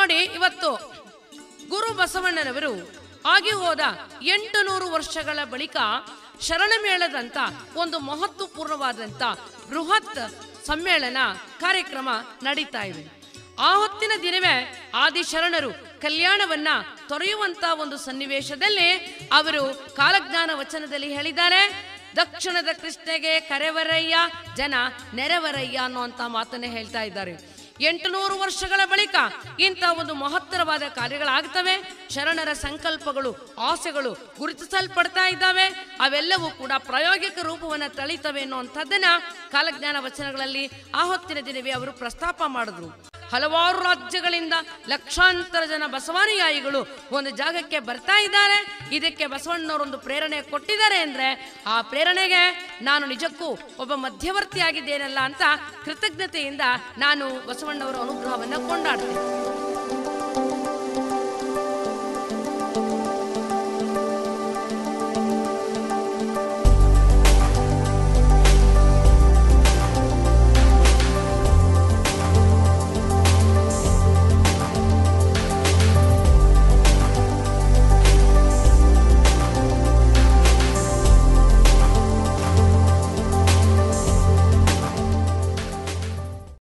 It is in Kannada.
ನೋಡಿ ಇವತ್ತು ಗುರು ಬಸವಣ್ಣನವರು ಆಗಿ ಹೋದ ಎಂಟು ನೂರು ವರ್ಷಗಳ ಬಳಿಕ ಶರಣಮೇಳದಂತ ಒಂದು ಮಹತ್ವಪೂರ್ಣವಾದಂತ ಬೃಹತ್ ಸಮ್ಮೇಳನ ಕಾರ್ಯಕ್ರಮ ನಡೀತಾ ಇದೆ ಆ ಹೊತ್ತಿನ ದಿನವೇ ಆದಿಶರಣರು ಕಲ್ಯಾಣವನ್ನ ತೊರೆಯುವಂತ ಒಂದು ಸನ್ನಿವೇಶದಲ್ಲಿ ಅವರು ಕಾಲಜ್ಞಾನ ವಚನದಲ್ಲಿ ಹೇಳಿದ್ದಾರೆ ದಕ್ಷಿಣದ ಕೃಷ್ಣೆಗೆ ಕರೆವರಯ್ಯ ಜನ ನೆರೆವರಯ್ಯ ಅನ್ನುವಂತ ಮಾತನ್ನೇ ಹೇಳ್ತಾ ಇದ್ದಾರೆ ಎಂಟುನೂರು ವರ್ಷಗಳ ಬಳಿಕ ಇಂಥ ಒಂದು ಮಹತ್ತರವಾದ ಕಾರ್ಯಗಳಾಗ್ತವೆ ಶರಣರ ಸಂಕಲ್ಪಗಳು ಆಸೆಗಳು ಗುರುತಿಸಲ್ಪಡ್ತಾ ಇದ್ದಾವೆ ಅವೆಲ್ಲವೂ ಕೂಡ ಪ್ರಾಯೋಗಿಕ ರೂಪವನ್ನು ತಳಿತವೆ ಅನ್ನುವಂಥದ್ದನ್ನ ಕಾಲಜ್ಞಾನ ವಚನಗಳಲ್ಲಿ ಆ ಹೊತ್ತಿನ ದಿನವೇ ಅವರು ಪ್ರಸ್ತಾಪ ಮಾಡಿದ್ರು ಹಲವಾರು ರಾಜ್ಯಗಳಿಂದ ಲಕ್ಷಾಂತರ ಜನ ಬಸವಾನುಯಾಯಿಗಳು ಒಂದು ಜಾಗಕ್ಕೆ ಬರ್ತಾ ಇದ್ದಾರೆ ಇದಕ್ಕೆ ಬಸವಣ್ಣವರೊಂದು ಪ್ರೇರಣೆ ಕೊಟ್ಟಿದ್ದಾರೆ ಅಂದ್ರೆ ಆ ಪ್ರೇರಣೆಗೆ ನಾನು ನಿಜಕ್ಕೂ ಒಬ್ಬ ಮಧ್ಯವರ್ತಿ ಆಗಿದ್ದೇನಲ್ಲ ಅಂತ ಕೃತಜ್ಞತೆಯಿಂದ ನಾನು ಬಸವಣ್ಣವರ ಅನುಗ್ರಹವನ್ನು ಕೊಂಡಾಡ್ತೇನೆ